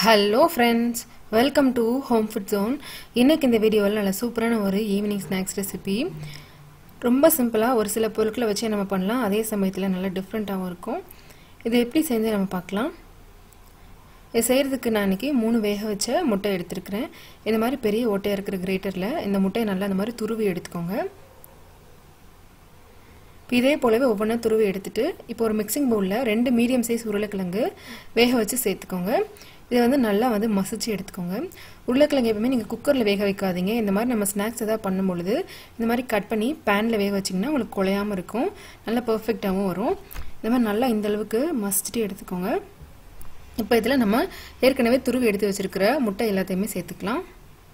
hello friends welcome to home food zone இன்னைக்கு இந்த வீடியோவில் நல்ல சூப்பரான ஒரு ஈவினிங் ஸ்நாக்ஸ் ரெசிபி ரொம்ப சிம்பிளாக ஒரு சில பொருட்களை வச்சு நம்ம பண்ணலாம் அதே சமயத்தில் நல்லா டிஃப்ரெண்ட்டாகவும் இருக்கும் இதை எப்படி செஞ்சு நம்ம பார்க்கலாம் இது செய்கிறதுக்கு நான் இன்றைக்கி மூணு வேக வச்ச முட்டை எடுத்துருக்கிறேன் இந்த மாதிரி பெரிய ஓட்டையாக இருக்கிற கிரேட்டரில் இந்த முட்டையை நல்லா இந்த மாதிரி துருவி எடுத்துக்கோங்க இப்போ இதே போலவே ஒவ்வொன்றா துருவி எடுத்துட்டு இப்போ ஒரு மிக்சிங் பவுலில் ரெண்டு மீடியம் சைஸ் உருளைக்கிழங்கு வேக வச்சு சேர்த்துக்கோங்க இதை வந்து நல்லா வந்து மசிச்சு எடுத்துக்கோங்க உருளைக்கிழங்கு எப்பவுமே நீங்கள் குக்கரில் வேக வைக்காதீங்க இந்த மாதிரி நம்ம ஸ்நாக்ஸ் எதாவது பண்ணும் பொழுது இந்த மாதிரி கட் பண்ணி பேனில் வேக வச்சிங்கன்னா உங்களுக்கு குழையாமல் இருக்கும் நல்லா பர்ஃபெக்டாகவும் வரும் இந்த மாதிரி நல்லா இந்த அளவுக்கு மசிச்சுட்டு எடுத்துக்கோங்க இப்போ இதில் நம்ம ஏற்கனவே துருவி எடுத்து வச்சுருக்கிற முட்டை எல்லாத்தையுமே சேர்த்துக்கலாம்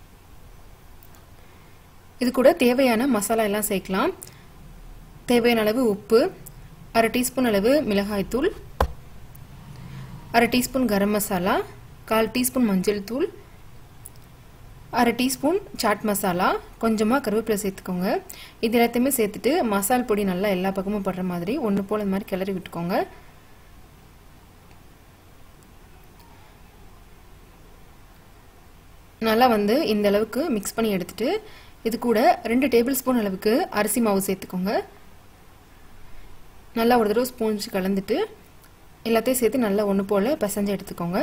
இது கூட தேவையான மசாலா எல்லாம் சேர்க்கலாம் தேவையான அளவு உப்பு அரை டீஸ்பூன் அளவு மிளகாய்த்தூள் அரை டீஸ்பூன் கரம் மசாலா கால் டீஸ்பூன் மஞ்சள் தூள் அரை டீஸ்பூன் சாட் மசாலா கொஞ்சமாக கருவேப்பிலை சேர்த்துக்கோங்க இது எல்லாத்தையுமே சேர்த்துட்டு மசால் பொடி நல்லா எல்லா பக்கமும் படுற மாதிரி ஒன்று போல் இந்த மாதிரி கிளறி விட்டுக்கோங்க நல்லா வந்து இந்த அளவுக்கு மிக்ஸ் பண்ணி எடுத்துட்டு இது கூட ரெண்டு டேபிள் ஸ்பூன் அளவுக்கு அரிசி மாவு சேர்த்துக்கோங்க நல்லா ஒரு தடவை ஸ்பூன்ஸ் கலந்துட்டு எல்லாத்தையும் சேர்த்து நல்லா ஒன்று போல் பிசைஞ்சு எடுத்துக்கோங்க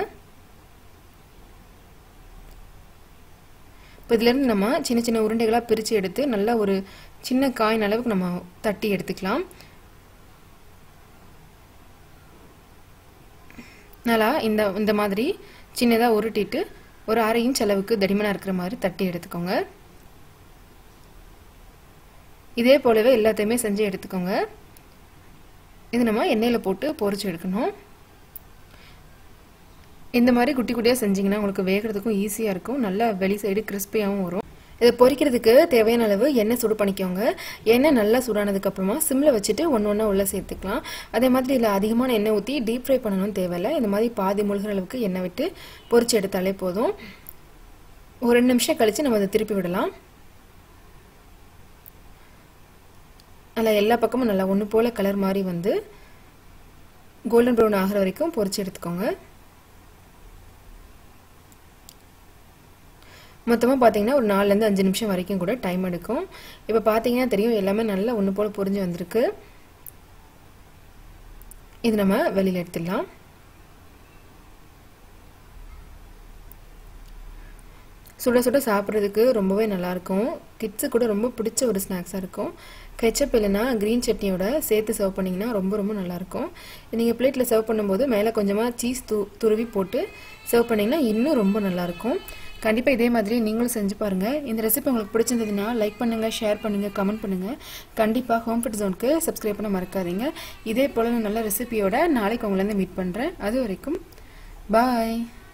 இப்போ இதுலேருந்து நம்ம சின்ன சின்ன உருண்டைகளாக பிரித்து எடுத்து நல்லா ஒரு சின்ன காயின் அளவுக்கு நம்ம தட்டி எடுத்துக்கலாம் நல்லா இந்த இந்த மாதிரி சின்னதாக உருட்டிட்டு ஒரு அரை இன்ச் அளவுக்கு தடிமனாக இருக்கிற மாதிரி தட்டி எடுத்துக்கோங்க இதே போலவே எல்லாத்தையுமே செஞ்சு எடுத்துக்கோங்க இது நம்ம எண்ணெயில் போட்டு பொரிச்சு எடுக்கணும் இந்த மாதிரி குட்டி குட்டியாக செஞ்சிங்கன்னா உங்களுக்கு வேகிறதுக்கும் ஈஸியாக இருக்கும் நல்லா வெளி சைடு கிறிஸ்பியாகவும் வரும் இதை பொரிக்கிறதுக்கு தேவையான அளவு எண்ணெய் சுடு பண்ணிக்கோங்க எண்ணெய் நல்லா சூடானதுக்கப்புறமா சிம்மில் வச்சுட்டு ஒன்று ஒன்றா உள்ளே சேர்த்துக்கலாம் அதே மாதிரி இதில் அதிகமான எண்ணெய் ஊற்றி டீப் ஃப்ரை பண்ணணும்னு தேவையில்லை இந்த மாதிரி பாதி முழுகிற அளவுக்கு எண்ணெய் விட்டு பொரிச்சு எடுத்தாலே போதும் ஒரு ரெண்டு நிமிஷம் கழித்து நம்ம அதை திருப்பி விடலாம் நல்லா எல்லா பக்கமும் நல்லா ஒன்று போல் கலர் மாதிரி வந்து கோல்டன் ப்ரௌன் ஆகிற வரைக்கும் பொரிச்சு எடுத்துக்கோங்க மொத்தமாக பார்த்தீங்கன்னா ஒரு நாலுலேருந்து அஞ்சு நிமிஷம் வரைக்கும் கூட டைம் எடுக்கும் இப்போ பார்த்தீங்கன்னா தெரியும் எல்லாமே நல்லா ஒன்று போல் பொரிஞ்சு வந்திருக்கு இது நம்ம வெளியில் எடுத்துடலாம் சுட சுட சாப்பிட்றதுக்கு ரொம்பவே நல்லாயிருக்கும் கிட்ஸு கூட ரொம்ப பிடிச்ச ஒரு ஸ்நாக்ஸாக இருக்கும் கெச்சப் இல்லைன்னா க்ரீன் சட்னியோட சேர்த்து சர்வ் பண்ணிங்கன்னா ரொம்ப ரொம்ப நல்லாயிருக்கும் நீங்கள் பிளேட்டில் சர்வ் பண்ணும்போது மேலே கொஞ்சமாக சீஸ் து துருவி போட்டு சர்வ் பண்ணிங்கன்னா இன்னும் ரொம்ப நல்லாயிருக்கும் கண்டிப்பாக இதே மாதிரி நீங்களும் செஞ்சு பாருங்கள் இந்த ரெசிபி உங்களுக்கு பிடிச்சிருந்ததுன்னா லைக் பண்ணுங்கள் ஷேர் பண்ணுங்கள் கமெண்ட் பண்ணுங்கள் கண்டிப்பாக ஹோம் ஃபுட் ஜோனுக்கு சப்ஸ்கிரைப் பண்ண மறக்காதீங்க இதே போல் நல்ல ரெசிபியோட நாளைக்கு உங்களை மீட் பண்ணுறேன் அது வரைக்கும் பாய்